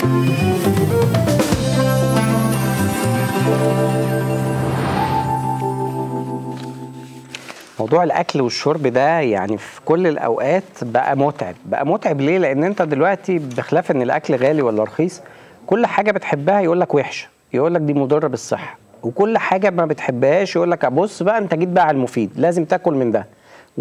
موضوع الاكل والشرب ده يعني في كل الاوقات بقى متعب بقى متعب ليه لان انت دلوقتي بخلاف ان الاكل غالي ولا رخيص كل حاجه بتحبها يقول لك وحشه يقول لك دي مضره بالصحه وكل حاجه ما بتحبهاش يقول لك بص بقى انت جيت بقى على المفيد لازم تاكل من ده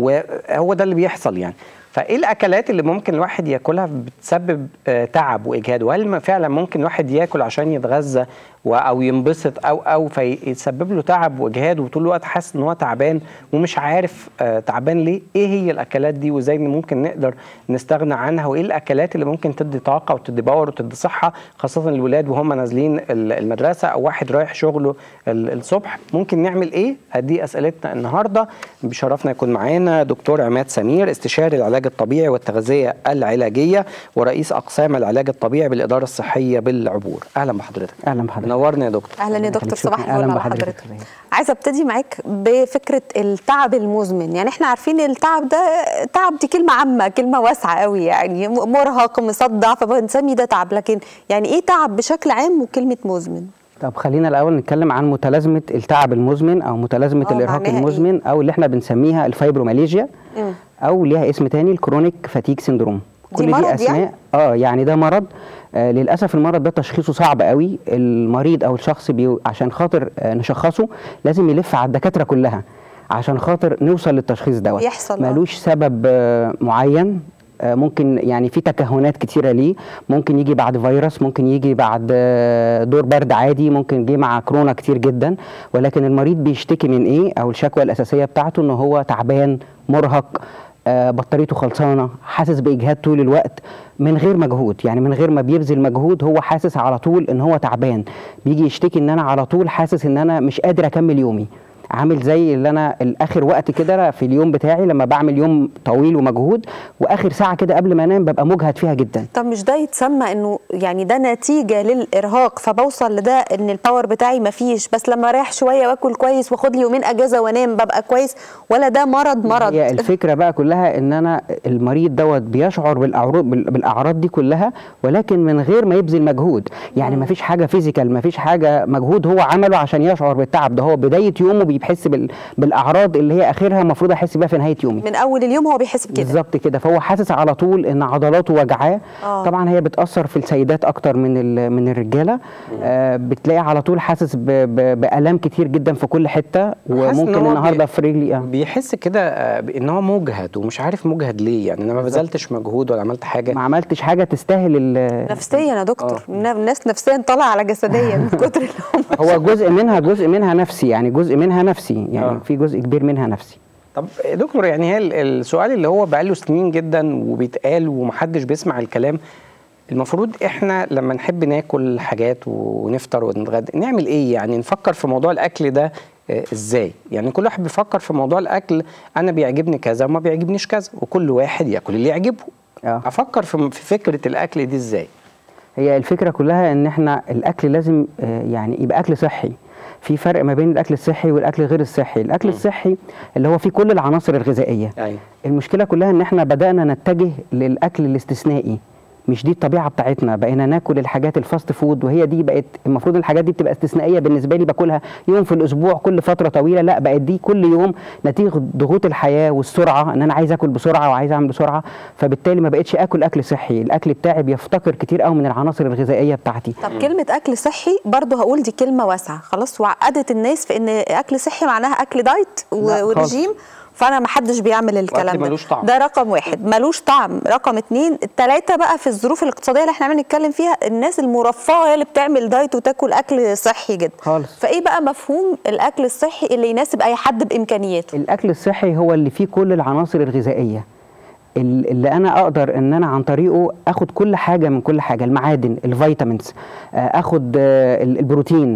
وهو ده اللي بيحصل يعني فايه الاكلات اللي ممكن الواحد ياكلها بتسبب آه، تعب واجهاد وهل ما فعلا ممكن الواحد ياكل عشان يتغذى و- او ينبسط او او فيسبب له تعب واجهاد وطول الوقت حاسس ان هو تعبان ومش عارف آه، تعبان ليه ايه هي الاكلات دي وازاي إن ممكن نقدر نستغنى عنها وايه الاكلات اللي ممكن تدي طاقه وتدي باور وتدي صحه خاصه الولاد وهم نازلين ال- المدرسه او واحد رايح شغله ال- الصبح ممكن نعمل ايه دي اسئلتنا النهارده بشرفنا يكون معانا دكتور عماد سمير استشاري العلاج الطبيعي والتغذيه العلاجيه ورئيس اقسام العلاج الطبيعي بالاداره الصحيه بالعبور اهلا بحضرتك اهلا بحضرتك نورنا يا دكتور اهلا يا الله دكتور يخليك، صباح شكراً. الفل أهلاً على بحضرتك. حضرتك عايزه ابتدي معاك بفكره التعب المزمن يعني احنا عارفين التعب ده تعب دي كلمه عامه كلمه واسعه قوي يعني م- مرهق مصدع فبنسمي ده تعب لكن يعني ايه تعب بشكل عام وكلمه مزمن طب خلينا الاول نتكلم عن متلازمه التعب المزمن او متلازمه آه، الارهاق معناها إيه؟ المزمن او اللي احنا بنسميها الفايبروماليجيا مم. او ليها اسم تاني الكرونيك فاتيك سندروم دي مرض يعني؟ اه يعني ده مرض آه للاسف المرض ده تشخيصه صعب قوي المريض او الشخص بي عشان خاطر آه نشخصه لازم يلف على الدكاتره كلها عشان خاطر نوصل للتشخيص دوت يحصل، آه. ملوش سبب آه معين آه، ممكن يعني في تكهنات كتيرة ليه ممكن يجي بعد فيروس ممكن يجي بعد آه، دور برد عادي ممكن يجي مع كورونا كتير جدا ولكن المريض بيشتكي من ايه او الشكوى الاساسية بتاعته ان هو تعبان مرهق آه، بطاريته خلصانه حاسس باجهاد طول الوقت من غير مجهود يعني من غير ما بيبذل مجهود هو حاسس على طول ان هو تعبان بيجي يشتكي ان انا على طول حاسس ان انا مش قادر اكمل يومي عامل زي اللي انا الاخر وقت كده في اليوم بتاعي لما بعمل يوم طويل ومجهود واخر ساعه كده قبل ما انام ببقى مجهد فيها جدا طب مش ده يتسمى انه يعني ده نتيجه للارهاق فبوصل لده ان الباور بتاعي مفيش بس لما اريح شويه واكل كويس واخد لي يومين اجازه وانام ببقى كويس ولا ده مرض مرض هي الفكره بقى كلها ان انا المريض دوت بيشعر بالاعراض بالاعراض دي كلها ولكن من غير ما يبذل مجهود يعني ما فيش حاجه فيزيكال ما فيش حاجه مجهود هو عمله عشان يشعر بالتعب ده هو بدايه يومه بيحس بال... بالاعراض اللي هي اخرها المفروض احس بيها في نهايه يومي من اول اليوم هو بيحس بكده بالظبط كده فهو حاسس على طول ان عضلاته وجعاه آه. طبعا هي بتاثر في السيدات اكتر من ال- من الرجاله آه بتلاقي على طول حاسس ب... ب... بالام كتير جدا في كل حته حاسس إن وممكن هو النهارده بي- في رجلي آه. بيحس كده آه، ان هو مجهد ومش عارف مجهد ليه يعني انا ما بذلتش مجهود ولا عملت حاجه ما عملتش حاجه تستاهل ال- نفسيا يا دكتور الناس نفسيا طالعه على جسديا من كتر اللي هم هو جزء منها جزء منها نفسي يعني جزء منها نفسي يعني آه. في جزء كبير منها نفسي طب يا دكتور يعني هي ال- السؤال اللي هو بقاله سنين جدا وبيتقال ومحدش بيسمع الكلام المفروض احنا لما نحب ناكل حاجات ونفطر ونتغدى نعمل ايه يعني نفكر في موضوع الاكل ده آه، ازاي يعني كل واحد بيفكر في موضوع الاكل انا بيعجبني كذا وما بيعجبنيش كذا وكل واحد ياكل اللي يعجبه آه. افكر في في فكره الاكل دي ازاي هي الفكره كلها ان احنا الاكل لازم آه، يعني يبقى اكل صحي في فرق ما بين الاكل الصحي والاكل غير الصحي الاكل الصحي اللي هو فيه كل العناصر الغذائيه ايوه المشكله كلها ان احنا بدانا نتجه للاكل الاستثنائي مش دي الطبيعه بتاعتنا بقينا ناكل الحاجات الفاست فود وهي دي بقت المفروض الحاجات دي بتبقى استثنائيه بالنسبه لي باكلها يوم في الاسبوع كل فتره طويله لا بقت دي كل يوم نتيجه ضغوط الحياه والسرعه ان انا عايز اكل بسرعه وعايز اعمل بسرعه فبالتالي ما بقتش اكل اكل صحي الاكل بتاعي بيفتقر كتير قوي من العناصر الغذائيه بتاعتي طب كلمة أكل صحي برضه هقول دي كلمة واسعة خلاص وعقدت الناس في إن أكل صحي معناها أكل دايت و- لا خالص. ورجيم فأنا ما حدش بيعمل الكلام ده ملوش طعم. ده رقم واحد ملوش طعم رقم اتنين التلاتة بقى في الظروف الاقتصادية اللي احنا عمالين نتكلم فيها الناس المرفهة هي اللي بتعمل دايت وتاكل أكل صحي جدا خالص. فإيه بقى مفهوم الأكل الصحي اللي يناسب أي حد بإمكانياته الاكل الصحي هو اللي فيه كل العناصر الغذائيه ال- اللي انا اقدر ان انا عن طريقه اخد كل حاجه من كل حاجه المعادن الفيتامينز آه، اخد آه، ال- البروتين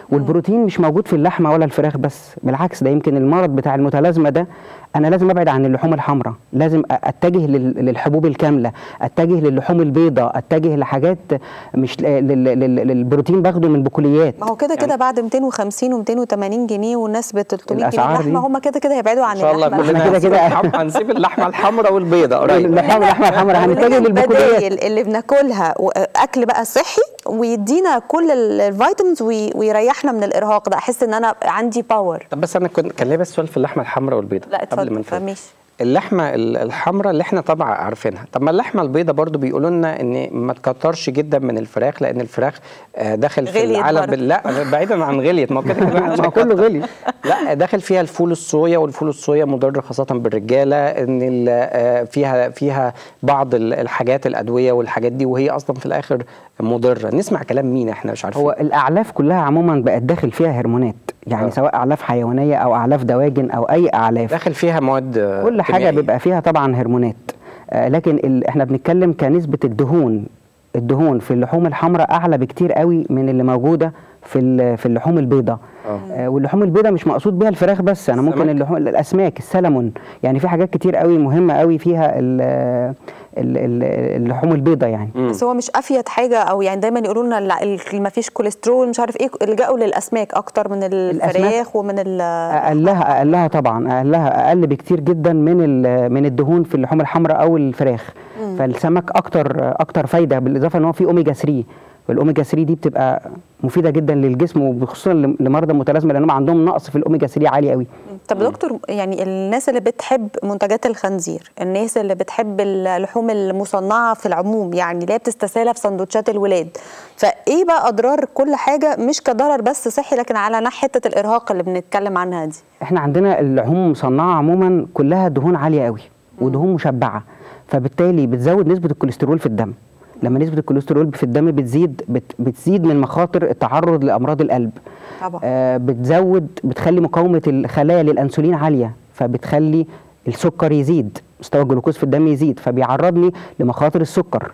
والبروتين مش موجود في اللحمه ولا الفراخ بس بالعكس ده يمكن المرض بتاع المتلازمه ده انا لازم ابعد عن اللحوم الحمراء لازم أ- اتجه لل- للحبوب الكامله اتجه للحوم البيضاء اتجه لحاجات مش ل- لل- لل- للبروتين باخده من بقوليات ما هو كده كده بعد 250 و280 جنيه والناس ب 300 جنيه الأسعار دي. لحمه هم كده كده هيبعدوا عن ان شاء الله اللحمه كلنا كده هنسيب كده. اللحم- هنسيب اللحمه الحمراء والبيضاء قريب اللحوم اللحمه الحمراء هنتجه هنتجه للبقوليات البدايل اللي بناكلها اكل بقى صحي ويدينا كل ال- الفيتامينز وي- ويريحنا من الارهاق ده احس ان انا عندي باور طب بس انا كنت كان ليا بس سؤال في اللحمه الحمراء والبيضاء لا قبل اتفضل ما نفهم. ماشي اللحمه ال- الحمراء اللي احنا طبعا عارفينها طب ما اللحمه البيضاء برضو بيقولوا لنا ان ما تكترش جدا من الفراخ لان الفراخ آه، داخل في غليت العلب برضو. لا بعيدا عن غليت ما هو كده كده الواحد مش ما هو كله هيكتر. غلي لا داخل فيها الفول الصويا والفول الصويا مضر خاصه بالرجاله ان ال- آه، فيها فيها بعض ال- الحاجات الادويه والحاجات دي وهي اصلا في الاخر مضره نسمع كلام مين احنا مش عارفين هو الاعلاف كلها عموما بقت داخل فيها هرمونات يعني آه. سواء اعلاف حيوانيه او اعلاف دواجن او اي اعلاف داخل فيها مواد آه، كل حاجه كيميائية. بيبقى فيها طبعا هرمونات آه لكن ال... احنا بنتكلم كنسبه الدهون الدهون في اللحوم الحمراء اعلى بكتير قوي من اللي موجوده في ال- في اللحوم البيضاء آه. آه واللحوم البيضاء مش مقصود بيها الفراخ بس انا ممكن السمك؟ اللحوم الاسماك السلمون يعني في حاجات كتير قوي مهمه قوي فيها ال... ال... ال... اللحوم البيضاء يعني مم. بس هو مش افيد حاجه او يعني دايما يقولوا لنا لا، ال- ما فيش كوليسترول مش عارف ايه لجأوا للاسماك اكتر من الفراخ ومن ال اقلها اقلها طبعا اقلها اقل بكتير جدا من ال- من الدهون في اللحوم الحمراء او الفراخ فالسمك اكتر اكتر فايده بالاضافه ان هو فيه اوميجا 3 والاوميجا 3 دي بتبقى مفيده جدا للجسم وخصوصا لم- لمرضى المتلازمه لانهم عندهم نقص في الاوميجا 3 عالي قوي طب دكتور يعني الناس اللي بتحب منتجات الخنزير الناس اللي بتحب اللحوم المصنعه في العموم يعني اللي هي بتستسهلها في سندوتشات الولاد فايه بقى اضرار كل حاجه مش كضرر بس صحي لكن على ناحيه حته الارهاق اللي بنتكلم عنها دي احنا عندنا اللحوم المصنعه عموما كلها دهون عاليه قوي ودهون مشبعه فبالتالي بتزود نسبه الكوليسترول في الدم لما نسبه الكوليسترول في الدم بتزيد بت بتزيد من مخاطر التعرض لامراض القلب طبعا آه بتزود بتخلي مقاومه الخلايا للانسولين عاليه فبتخلي السكر يزيد مستوى الجلوكوز في الدم يزيد فبيعرضني لمخاطر السكر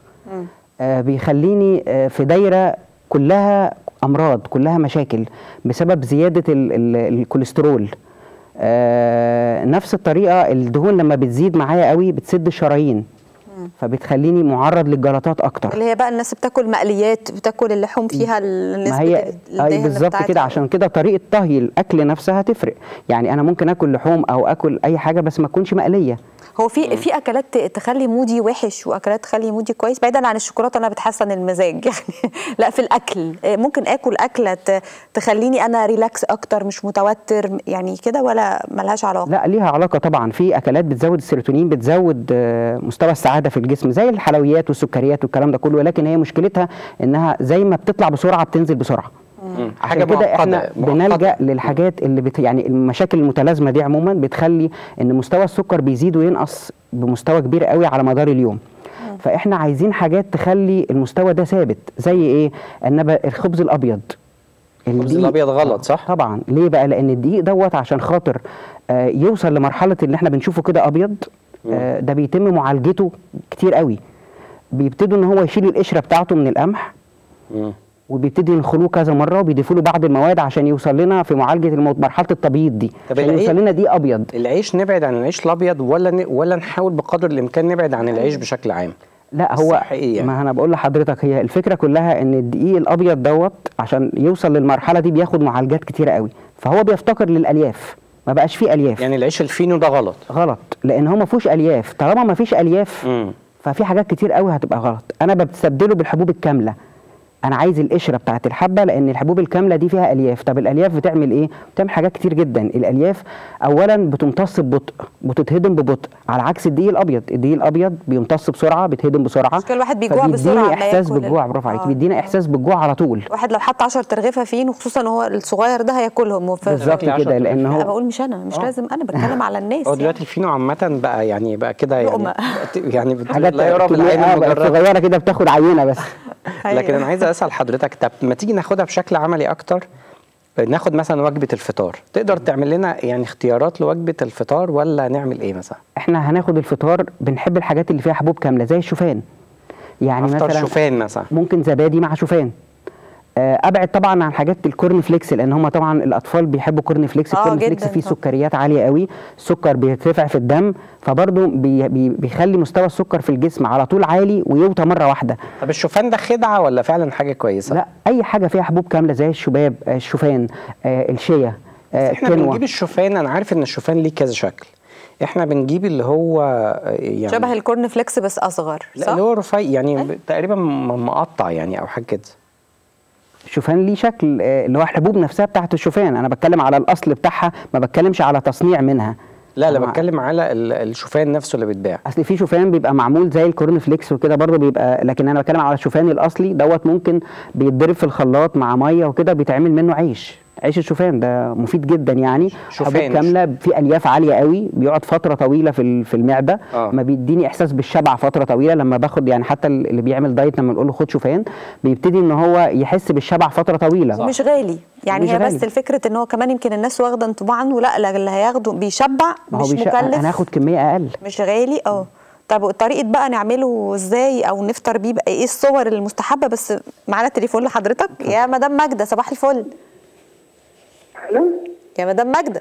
آه بيخليني آه في دايره كلها امراض كلها مشاكل بسبب زياده ال ال الكوليسترول آه نفس الطريقه الدهون لما بتزيد معايا قوي بتسد الشرايين فبتخليني معرض للجلطات اكتر اللي هي بقى الناس بتاكل مقليات بتاكل اللحوم فيها ال- ما نسبه هي الدهن اي بالظبط بتاعتها. كده عشان كده طريقه طهي الاكل نفسها هتفرق يعني انا ممكن اكل لحوم او اكل اي حاجه بس ما تكونش مقليه هو في في اكلات ت- تخلي مودي وحش واكلات تخلي مودي كويس بعيدا عن الشوكولاته انا بتحسن المزاج يعني لا في الاكل آه، ممكن اكل اكله ت- تخليني انا ريلاكس اكتر مش متوتر يعني كده ولا ملهاش علاقه لا ليها علاقه طبعا في اكلات بتزود السيروتونين بتزود آه، مستوى السعاده في الجسم زي الحلويات والسكريات والكلام ده كله ولكن هي مشكلتها انها زي ما بتطلع بسرعه بتنزل بسرعه مم. عشان كده احنا معقدة. بنلجا للحاجات اللي بت يعني المشاكل المتلازمه دي عموما بتخلي ان مستوى السكر بيزيد وينقص بمستوى كبير قوي على مدار اليوم فاحنا عايزين حاجات تخلي المستوى ده ثابت زي ايه النبا الخبز الابيض الخبز الدقيق. الأبيض غلط، صح؟ طبعا ليه بقى لان الدقيق دوت عشان خاطر آه يوصل لمرحله اللي احنا بنشوفه كده ابيض آه ده بيتم معالجته كتير قوي بيبتدوا ان هو يشيل القشره بتاعته من القمح مم. وبيبتدي ينخلوه كذا مره وبيضيفوا له بعض المواد عشان يوصل لنا في معالجه المو- مرحله التبييض دي طب عشان العيش- يوصل لنا دي ابيض العيش نبعد عن العيش الابيض ولا ن... ولا نحاول بقدر الامكان نبعد عن العيش بشكل عام لا هو الصح إيه يعني؟ ما انا بقول لحضرتك هي الفكره كلها ان الدقيق الابيض دوت عشان يوصل للمرحله دي بياخد معالجات كتيره قوي فهو بيفتقر للالياف ما بقاش فيه الياف يعني العيش الفينو ده غلط غلط لان هو ما فيهوش الياف طالما ما فيش الياف مم. ففي حاجات كتير قوي هتبقى غلط انا بستبدله بالحبوب الكامله انا عايز القشره بتاعت الحبه لان الحبوب الكامله دي فيها الياف طب الالياف بتعمل ايه بتعمل حاجات كتير جدا الالياف اولا بتمتص ببطء بتتهضم ببطء على عكس الدقيق الابيض الدقيق الابيض بيمتص بسرعه بيتهضم بسرعه مشكلة الواحد بيجوع فبيديني بسرعة ما احساس ياكل. بالجوع برافو عليك آه. بيدينا احساس بالجوع على طول واحد لو حط 10 ترغيفه فين وخصوصا هو الصغير ده هياكلهم وف- بالظبط عشرة كده لان انا هو بقول مش انا مش آه. لازم انا بتكلم على الناس هو يعني. دلوقتي الفينو عامة بقى يعني بقى كده يعني لقمة. يعني بت- حاجات لا يرى بالعين كمية- آه، المجردة صغيره كده بتاخد عينه بس لكن أيوة. انا عايز اسال حضرتك طب ما تيجي ناخدها بشكل عملي اكتر ناخد مثلا وجبه الفطار تقدر تعمل لنا يعني اختيارات لوجبه الفطار ولا نعمل ايه مثلا احنا هناخد الفطار بنحب الحاجات اللي فيها حبوب كامله زي الشوفان يعني افطر مثلا شوفان مثلا ممكن زبادي مع شوفان آه، ابعد طبعا عن حاجات الكورن فليكس لان هم طبعا الاطفال بيحبوا كورن فليكس آه، الكورن فليكس جداً فيه طبعاً. سكريات عاليه قوي السكر بيرتفع في الدم فبرضه بي بي بيخلي مستوى السكر في الجسم على طول عالي ويوطى مره واحده طب الشوفان ده خدعه ولا فعلا حاجه كويسه لا اي حاجه فيها حبوب كامله زي الشباب آه، الشوفان آه، الشيا بس آه، احنا الكينوا. بنجيب الشوفان انا عارف ان الشوفان ليه كذا شكل احنا بنجيب اللي هو آه، يعني شبه الكورن فليكس بس اصغر لا صح؟ اللي هو رفيع يعني ب- تقريبا م- مقطع يعني او حاجه كده الشوفان ليه شكل آه، اللي هو الحبوب نفسها بتاعت الشوفان انا بتكلم على الاصل بتاعها ما بتكلمش على تصنيع منها لا لا أنا- بتكلم على ال- الشوفان نفسه اللي بيتباع اصل في شوفان بيبقى معمول زي الكورن فليكس وكده برضه بيبقى لكن انا بتكلم على الشوفان الاصلي دوت ممكن بيتضرب في الخلاط مع ميه وكده بيتعمل منه عيش عيش الشوفان ده مفيد جدا يعني شوفان. حبوب كامله في الياف عاليه قوي بيقعد فتره طويله في ال- في المعده آه. ما بيديني احساس بالشبع فتره طويله لما باخد يعني حتى اللي بيعمل دايت لما نقول له خد شوفان بيبتدي ان هو يحس بالشبع فتره طويله ومش غالي يعني مش هي غالي. بس الفكره ان هو كمان يمكن الناس واخده انطباع عنه لا لا اللي هياخده بيشبع ما هو مش بيش... مكلف انا هاخد كميه اقل مش غالي اه طب طريقه بقى نعمله ازاي او نفطر بيه بقى ايه الصور المستحبه بس معانا تليفون لحضرتك يا مدام ماجده صباح الفل الو يا مدام ماجده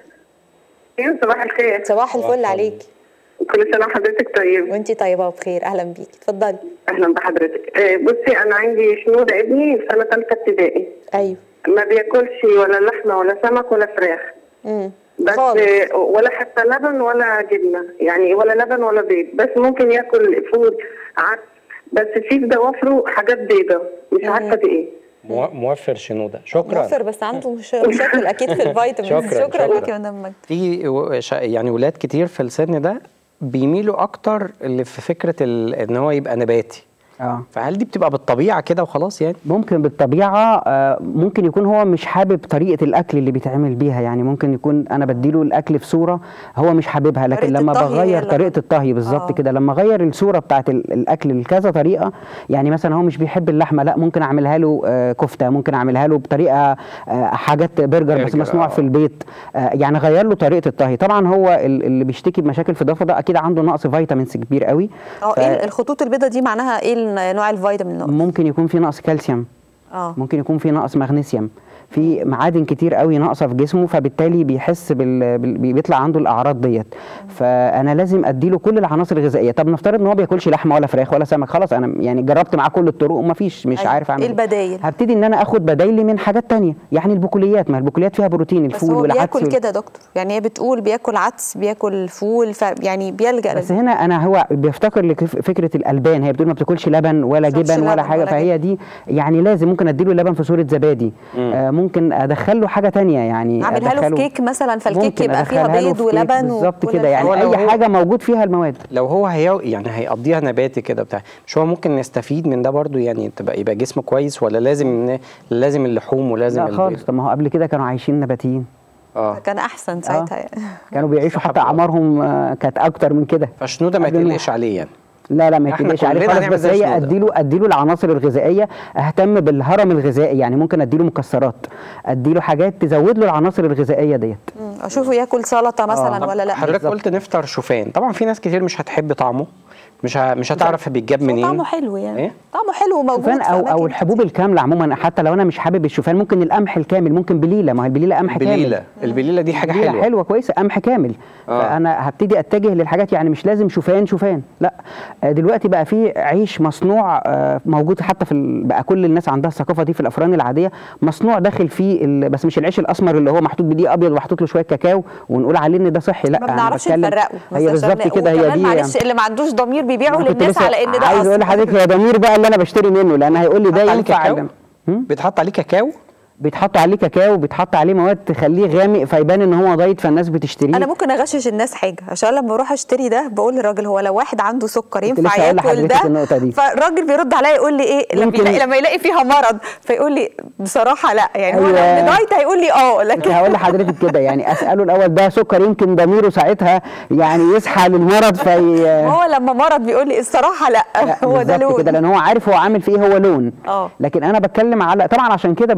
ايوه صباح الخير صباح الفل عليك كل سنه وحضرتك طيب وانتي طيبه وبخير اهلا بيكي اتفضلي اهلا بحضرتك آه، بصي انا عندي شنودة ابني في سنه ثالثه ابتدائي ايوه ما بياكلش ولا لحمه ولا سمك ولا فراخ امم بس خالص. آه، ولا حتى لبن ولا جبنه يعني ولا لبن ولا بيض بس ممكن ياكل فول عدس بس في في ضوافره حاجات بيضه مش عارفه دي ايه مو- موفر شنوده شكرا موفر بس عنده مش- مشاكل اكيد في الفيتامينز شكراً، شكرا شكراً. لك يا مدام ماجده في و- شا- يعني ولاد كتير في السن ده بيميلوا اكتر اللي في فكره ال- ان هو يبقى نباتي اه فهل دي بتبقى بالطبيعه كده وخلاص يعني ممكن بالطبيعه آه، ممكن يكون هو مش حابب طريقه الاكل اللي بيتعمل بيها يعني ممكن يكون انا بديله الاكل في صوره هو مش حاببها لكن طريقة لما الطهي هي بغير اللي- طريقه الطهي بالظبط آه. كده لما اغير الصوره بتاعت ال- الاكل لكذا طريقه يعني مثلا هو مش بيحب اللحمه لا ممكن اعملها له آه، كفته ممكن اعملها له بطريقه آه، حاجات برجر بس برجر، مصنوع آه. في البيت آه، يعني غير له طريقه الطهي طبعا هو ال- اللي بيشتكي بمشاكل في الضفه ده اكيد عنده نقص فيتامينز كبير قوي اه ف- ايه الخطوط البيضاء دي معناها ايه ال- نوع الفيتامين نوع ممكن يكون في نقص كالسيوم اه ممكن يكون في نقص مغنيسيوم في معادن كتير قوي ناقصه في جسمه فبالتالي بيحس بال... بال... بيطلع عنده الاعراض ديت فانا لازم اديله كل العناصر الغذائيه طب نفترض ان هو بياكلش لحمه ولا فراخ ولا سمك خلاص انا يعني جربت معاه كل الطرق ومفيش مش أيوة. عارف اعمل إيه البدايل؟ هبتدي ان انا اخد بدايلي من حاجات تانية يعني البقوليات ما البقوليات فيها بروتين بس الفول هو والعدس بياكل وال- كده يا دكتور يعني هي بتقول بياكل عدس بياكل فول ف يعني بيلجأ بس لل- هنا انا هو بيفتكر لك فكره الالبان هي بتقول ما بتاكلش لبن ولا بتشربش جبن ولا لبن حاجه ولا فهي دي يعني لازم ممكن اديله لبن في صوره زبادي آه ممكن ادخل له حاجه تانية يعني اعملها له في أدخله- كيك مثلا فالكيك ممكن يبقى فيها أدخلها له بيض في كيك ولبن و- بالظبط كل كده يعني هو لو اي هو- حاجه موجود فيها المواد لو هو هي يعني هيقضيها نباتي كده بتاع مش هو ممكن نستفيد من ده برضو يعني تبقى يبقى جسمه كويس ولا لازم ن- لازم اللحوم ولازم لا البيض؟ خالص طب ما هو قبل كده كانوا عايشين نباتيين اه كان احسن ساعتها يعني. كانوا بيعيشوا حتى مستحب. اعمارهم آه، كانت اكتر من كده فشنوده ما قبل ما- تقلقش عليه يعني لا لا ما إحنا يتقلقش عليه كلنا خالص هنعمل بس زي هي شنودة. اديله اديله العناصر الغذائيه اهتم بالهرم الغذائي يعني ممكن اديله مكسرات اديله حاجات تزود له العناصر الغذائيه ديت مم. اشوفه ياكل سلطه مثلا ولا لا حضرتك بالظبط. قلت نفطر شوفان طبعا في ناس كتير مش هتحب طعمه مش ه... مش هتعرف بيتجاب هو منين طعمه حلو يعني إيه؟ طعمه حلو وموجود شوفان في او أماكن او الحبوب الكامله عموما حتى لو انا مش حابب الشوفان ممكن القمح الكامل ممكن بليله ما هي البليله قمح كامل البليله البليله دي حاجه بليلة حلوه حلوه كويسه قمح كامل آه. فانا هبتدي اتجه للحاجات يعني مش لازم شوفان شوفان لا آه، دلوقتي بقى في عيش مصنوع آه، موجود حتى في ال- بقى كل الناس عندها الثقافه دي في الافران العاديه مصنوع داخل فيه ال- بس مش العيش الاسمر اللي هو محطوط بدقيق ابيض ومحطوط له شويه كاكاو ونقول عليه ان ده صحي لا ما أنا بنعرفش بتكلم- نفرقه هي بس عشان- بالظبط كده هي وكمان دي معلش اللي ما عندوش ضمير بيبيعه أنا كنت للناس لسه على ان ده عايز اقول أصل. لحضرتك هي ضمير بقى اللي انا بشتري منه لان هيقول لي ده بيتحط عليه ينفع كاكاو ال- هم؟ بيتحط عليه كاكاو بيتحط عليه كاكاو بيتحط عليه مواد تخليه غامق فيبان ان هو دايت فالناس بتشتريه انا ممكن اغشش الناس حاجه عشان لما بروح اشتري ده بقول للراجل هو لو واحد عنده سكر كنت ينفع لسه هقول ياكل لحضرتك ده النقطة دي. فالراجل بيرد عليا يقول لي ايه لما يمكن- يلاقي, لما يلاقي فيها مرض فيقول لي بصراحه لا يعني هو أيوة. لو دايت هيقول لي اه كنت لكن هقول لحضرتك كده يعني اساله الاول ده سكر يمكن ضميره ساعتها يعني يصحى للمرض في هو لما مرض بيقول لي الصراحه لا, هو ده بالظبط لون كده لان هو عارف هو عامل في ايه هو لون اه. لكن انا بتكلم على طبعا عشان كده بنقول ان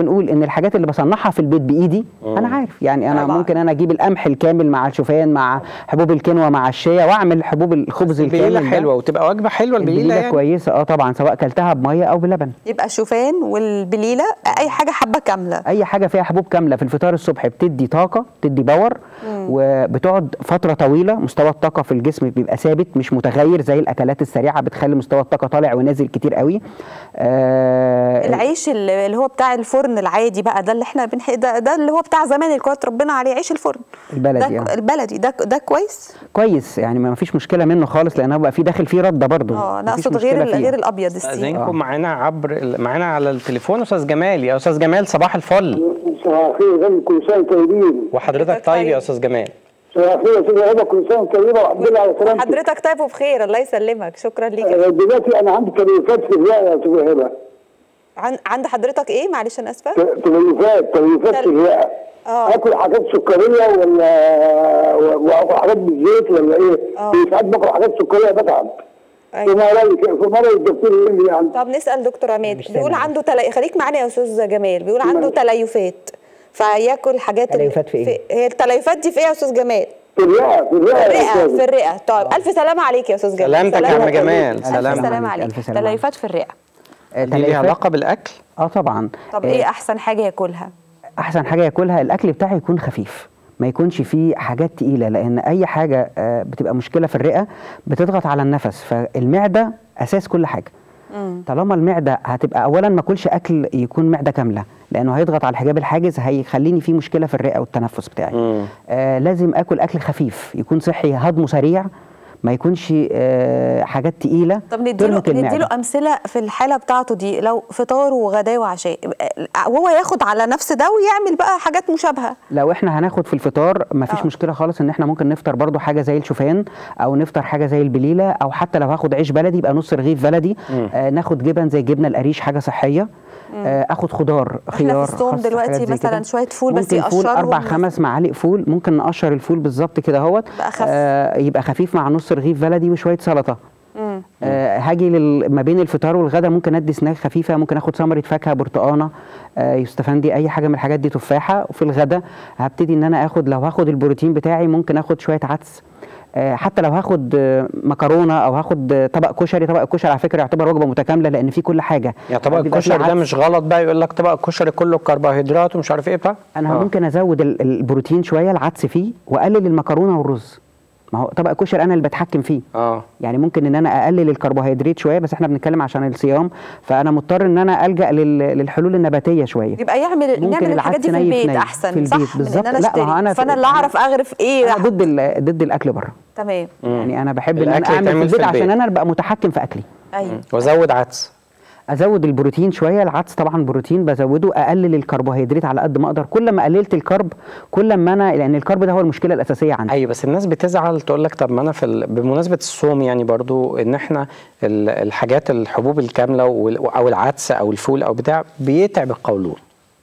الحاجات اللي بصنعها في البيت بايدي انا عارف يعني انا طبعاً. ممكن انا اجيب القمح الكامل مع الشوفان مع حبوب الكينوا مع الشيا واعمل حبوب الخبز الكامل البليله ده. حلوه وتبقى وجبه حلوه البليله البليله يعني كويسه اه طبعا سواء كلتها بميه او بلبن يبقى شوفان والبليله اي حاجه حبه كامله اي حاجه فيها حبوب كامله في الفطار الصبح بتدي طاقه بتدي باور وبتقعد فتره طويله مستوى الطاقه في الجسم بيبقى ثابت مش متغير زي الاكلات السريعه بتخلي مستوى الطاقه طالع ونازل كتير قوي آه العيش اللي اللي هو بتاع الفرن العادي بقى ده اللي احنا بنح... ده, ده اللي هو بتاع زمان اللي كانت ربنا عليه عيش الفرن البلدي، ده آه. البلدي ده ده كويس كويس يعني ما فيش مشكله منه خالص لان هو بقى في داخل فيه رده برضه اه انا مفيش اقصد غير مشكلة ال- فيه. غير الابيض السيم استاذنكم معانا عبر ال- معانا على التليفون استاذ جمال يا استاذ جمال صباح الفل صباح الخير يا فندم كل سنه وانتم طيبين وحضرتك طيب يا استاذ جمال صباح الخير يا استاذ هبه كل سنه وانتم طيبه والحمد لله على سلامتك حضرتك طيب وبخير الله يسلمك شكرا ليك آه، دلوقتي انا عندي تليفات في الرئه يا استاذ هبه عن... عند حضرتك ايه معلش انا اسفه ت- تليفات تليفات في تل- الرئه آه. اكل حاجات سكريه ولا و- واكل حاجات بالزيت ولا ايه؟ آه. في ساعات باكل حاجات سكريه بتعب في أيوة. مره في مره الدكتور يقول لي يعني طب نسال دكتور عماد مش بيقول سامع. عنده تل... خليك معانا يا استاذ جمال بيقول عنده تليفات فياكل حاجات ال- تليفات في إيه؟ هي التليفات دي في ايه يا استاذ جمال في الرئه في الرئه يا الرئه أستاذ. في الرئه طيب الف سلامه عليك يا استاذ جمال سلامتك يا عم سلامة جمال. الف سلام سلامه عليك، عليك ألف سلامة تليفات في الرئه آه، دي ليها تليفات- علاقه بالاكل اه طبعا طب آه، ايه احسن حاجه ياكلها احسن حاجه ياكلها الاكل بتاعه يكون خفيف ما يكونش فيه حاجات تقيله لان اي حاجه آه، بتبقى مشكله في الرئه بتضغط على النفس فالمعده اساس كل حاجه طالما المعده هتبقى اولا ما اكلش اكل يكون معده كامله لانه هيضغط على الحجاب الحاجز هيخليني في مشكله في الرئه والتنفس بتاعي مم. آه لازم اكل اكل خفيف يكون صحي هضمه سريع ما يكونش آه حاجات تقيله طب نديله ترهق المعدة. نديله امثله في الحاله بتاعته دي لو فطار وغداء وعشاء وهو ياخد على نفس ده ويعمل بقى حاجات مشابهه لو احنا هناخد في الفطار مفيش آه. مشكله خالص ان احنا ممكن نفطر برضو حاجه زي الشوفان او نفطر حاجه زي البليله او حتى لو هاخد عيش بلدي يبقى نص رغيف بلدي آه ناخد جبن زي جبنه القريش حاجه صحيه آه اخد خضار احنا خيار في الصوم خس، دلوقتي حاجات زي مثلا كده. شوية فول بس ممكن فول يقشرهم اربع مثلا. خمس معالق فول ممكن نقشر الفول بالظبط كده اهوت بقى خف. آه يبقى خفيف مع نص رغيف بلدي وشويه سلطه آه هاجي لل... ما بين الفطار والغدا ممكن ادي سناك خفيفه ممكن اخد ثمره فاكهه برتقانه آه يستفندي اي حاجه من الحاجات دي تفاحه وفي الغدا هبتدي ان انا اخد لو هاخد البروتين بتاعي ممكن اخد شويه عدس آه حتى لو هاخد آه، مكرونه او هاخد آه، طبق كشري طبق الكشري على فكره يعتبر وجبه متكامله لان فيه كل حاجه يعني طبق بيبقى فيه الكشري ده عدس. مش غلط بقى يقول لك طبق الكشري كله كربوهيدرات ومش عارف ايه بتاع انا آه. ممكن ازود ال- البروتين شويه العدس فيه واقلل المكرونه والرز ما هو طبق الكشري انا اللي بتحكم فيه اه يعني ممكن ان انا اقلل الكربوهيدرات شويه بس احنا بنتكلم عشان الصيام فانا مضطر ان انا الجا لل- للحلول النباتيه شويه يبقى يعمل ممكن نعمل الحاجات دي في العدس ني في البيت ني. احسن في صح البيت من بالظبط. ان انا لا، ما اشتري هو أنا في- فانا اللي اعرف اغرف ايه انا ضد ال- ضد الاكل بره تمام يعني انا بحب ان انا الأكل اعمل في يتعمل في البيت عشان البيت. انا ابقى متحكم في اكلي ايوه وازود عدس ازود البروتين شويه العدس طبعا بروتين بزوده اقلل الكربوهيدرات على قد ما اقدر كل ما قللت الكرب كل ما انا لان الكرب ده هو المشكله الاساسيه عندي ايوه بس الناس بتزعل تقول لك طب ما انا في ال... بمناسبه الصوم يعني برضو ان احنا ال- الحاجات الحبوب الكامله وال- او العدس او الفول او بتاع بيتعب القولون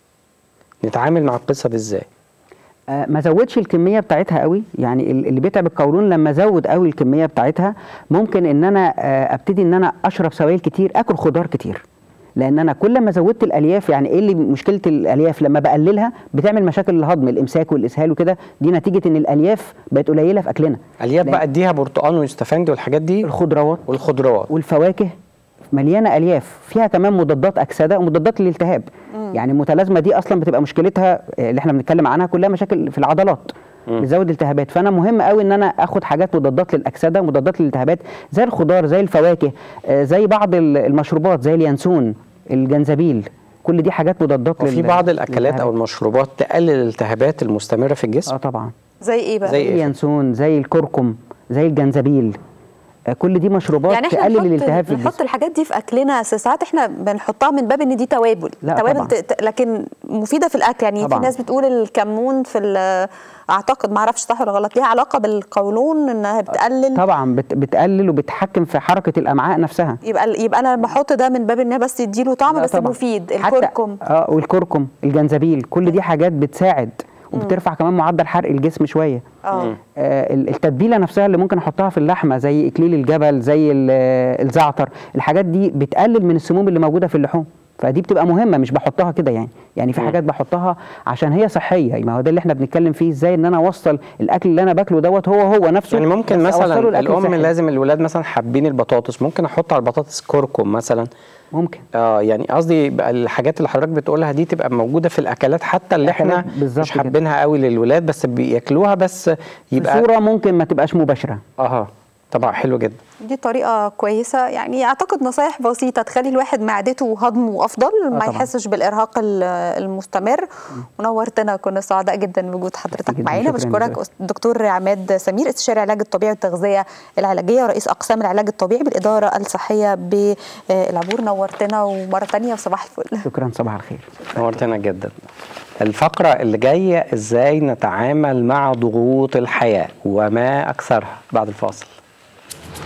نتعامل مع القصه دي ازاي آه، ما زودش الكميه بتاعتها قوي يعني ال- اللي بيتعب القولون لما ازود قوي الكميه بتاعتها ممكن ان انا آه، ابتدي ان انا اشرب سوائل كتير اكل خضار كتير لان انا كل ما زودت الالياف يعني ايه اللي مشكله الالياف لما بقللها بتعمل مشاكل الهضم الامساك والاسهال وكده دي نتيجه ان الالياف بقت قليله في اكلنا الياف لأن بقى اديها برتقان ويستفندي والحاجات دي الخضروات والخضروات والفواكه مليانه الياف فيها كمان مضادات اكسده ومضادات للالتهاب يعني المتلازمه دي اصلا بتبقى مشكلتها آه، اللي احنا بنتكلم عنها كلها مشاكل في العضلات بتزود التهابات فانا مهم قوي ان انا اخد حاجات مضادات للاكسده مضادات للالتهابات زي الخضار زي الفواكه آه، زي بعض ال- المشروبات زي اليانسون الجنزبيل كل دي حاجات مضادات وفي لل- بعض الاكلات او للالتهابات. المشروبات تقلل الالتهابات المستمره في الجسم اه طبعا زي ايه بقى زي زي إيه؟ اليانسون زي الكركم زي الجنزبيل آه، كل دي مشروبات يعني احنا تقلل نحط الالتهاب في الجسم نحط الحاجات دي في اكلنا ساعات احنا بنحطها من باب ان دي توابل لا توابل طبعاً. ت- ت- لكن مفيده في الاكل يعني في طبعاً. ناس بتقول الكمون في ال- اعتقد ما اعرفش صح ولا غلط ليها علاقه بالقولون انها بتقلل طبعا بت بتقلل وبتحكم في حركه الامعاء نفسها يبقى يبقى انا بحط ده من باب ان بس يديله طعم لا بس طبعاً. مفيد حتى- الكركم اه والكركم الجنزبيل كل دي حاجات بتساعد وبترفع كمان معدل حرق الجسم شويه اه آه ال- التتبيله نفسها اللي ممكن احطها في اللحمه زي اكليل الجبل زي ال- آه، الزعتر الحاجات دي بتقلل من السموم اللي موجوده في اللحوم فدي بتبقى مهمه مش بحطها كده يعني يعني في حاجات بحطها عشان هي صحيه ما هو ده اللي احنا بنتكلم فيه ازاي ان انا اوصل الاكل اللي انا باكله دوت هو هو نفسه يعني ممكن بس أوصله مثلا لأكل الام صحي. لازم الولاد مثلا حابين البطاطس ممكن احط على البطاطس كركم مثلا ممكن اه يعني قصدي بقى الحاجات اللي حضرتك بتقولها دي تبقى موجوده في الاكلات حتى اللي احنا الأكلات بالظبط مش كده. حابينها قوي للولاد بس بياكلوها بس يبقى بصوره ممكن ما تبقاش مباشره اه طبعا حلو جدا دي طريقة كويسة يعني أعتقد نصايح بسيطة تخلي الواحد معدته وهضمه أفضل ما طبعاً. يحسش بالإرهاق ال- المستمر ونورتنا كنا سعداء جدا بوجود حضرتك جداً. معانا شكراً بشكرك جزيلاً. أس- دكتور عماد سمير استشاري العلاج الطبيعي والتغذية العلاجية ورئيس أقسام العلاج الطبيعي بالإدارة الصحية بالعبور نورتنا ومرة تانية وصباح الفل شكرا صباح الخير نورتنا جدا الفقرة اللي جاية ازاي نتعامل مع ضغوط الحياة وما أكثرها بعد الفاصل